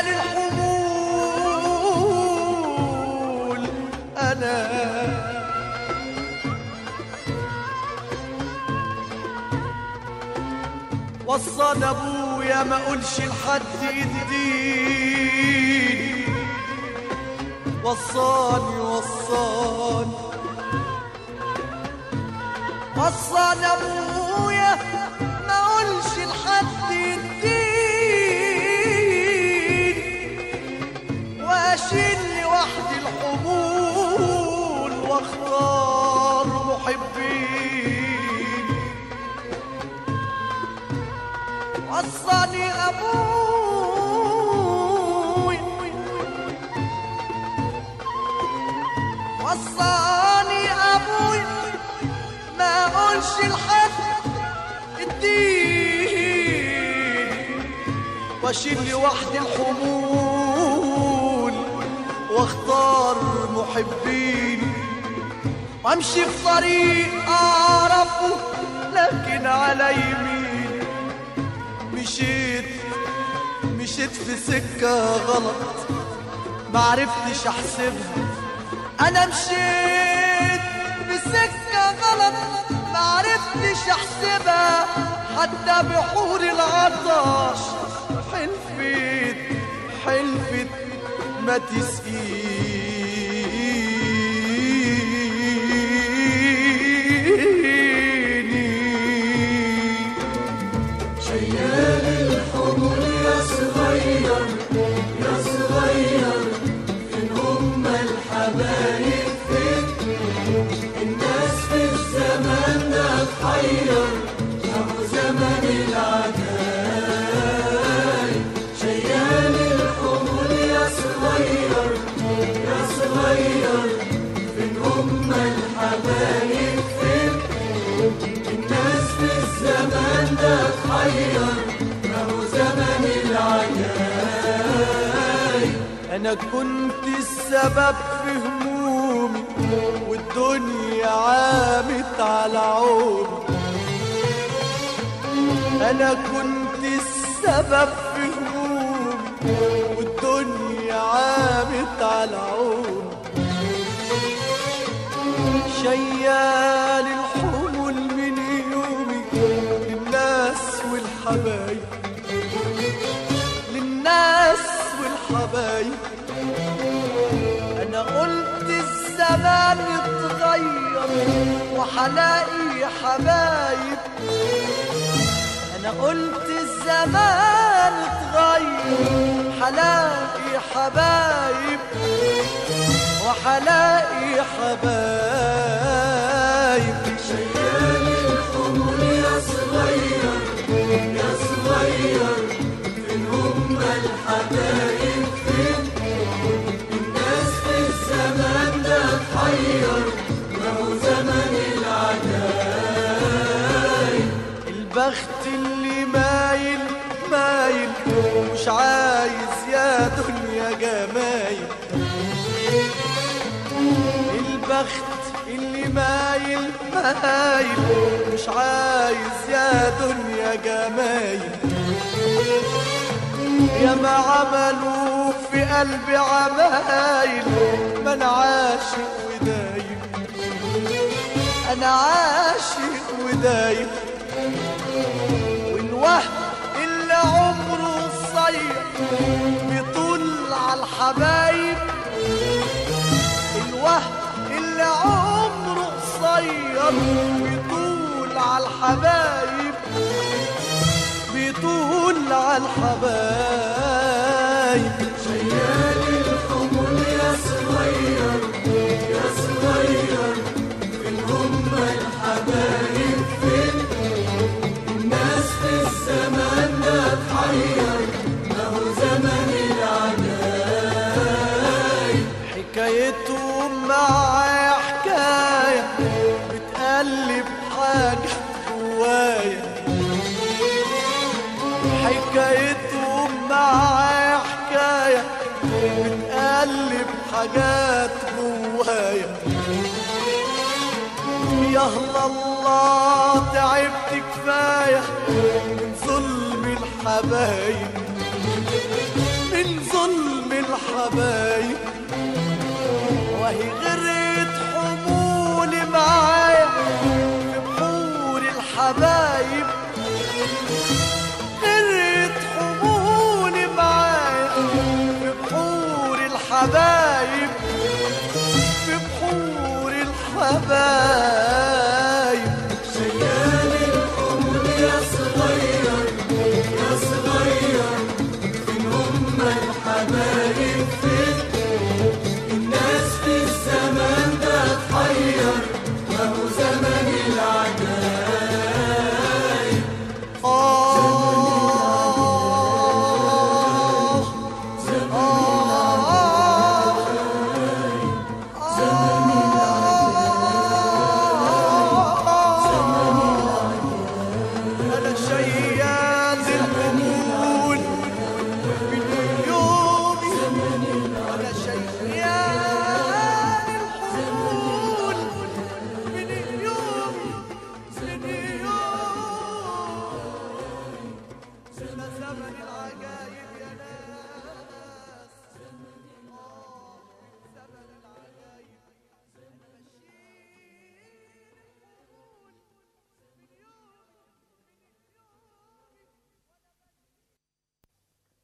الحمول أنا وصانا ابويا ما اقولش لحد يديني وصاني وصاني وصاني ابويا ما اقولش لحد يديني واشيل لوحدي الحمول واختار محبين وصاني ابوي وصاني ابوي ما اقولش لحد الدين واشيل لوحدي الحمول واختار محبين وامشي في طريق اعرفه لكن على يمين مشيت مشيت في سكة غلط معرفتش احسبها انا مشيت في سكة غلط معرفتش احسبها حتى بحور العطش حلفت حلفت ما تسقيني شيال الحمول يا صغير يا صغير فين هم الحبايب فين الناس في الزمان ده تحير ابو زمن العجايب شيال الحمول يا صغير يا صغير فين هم الحبايب فين الناس في الزمان ده تحير ما هو زمن العجايب انا كنت السبب في همومي والدنيا عامت على عومي انا كنت السبب في همومي والدنيا عامت على عومي شيال الحمل من يومي للناس والحبايب للناس والحبايب انا قلت الزمان اتغير وحلاقي حبايب انا قلت الزمان اتغير حلاقي حبايب وحلاقي حبايب شيال الحمول يا صغير يا صغير فين هم الحبايب فين الناس في الزمان ده تحير ما هو زمن العجايب البخت اللي مايل مايل مش عايز يا دنيا جمايل البخت اللي مايل مايل مش عايز يا دنيا جمايل يا ما عملوا في قلبي عمايل ما انا عاشق ودايم انا عاشق ودايم والوهم اللي عمره قصير بيطول على الحبايب الوهم اللي عمره قصير بيطول على الحبايب بيطول على الحبايب شيال الحمول يا صغير يا صغير فين هم الحبايب فين الناس في الزمان ده تحير ما هو زمن العجايب حكايتهم معايا حكاية بتقلب حاجة جوايا حكايتهم معايا حكاية بتقلب حاجات جوايا يا الله تعبت كفاية من ظلم الحبايب من ظلم الحبايب وهي غرت حمولي معايا في بحور الحبايب غرت حمولي معايا في بحور الحبايب في بحور الحبايب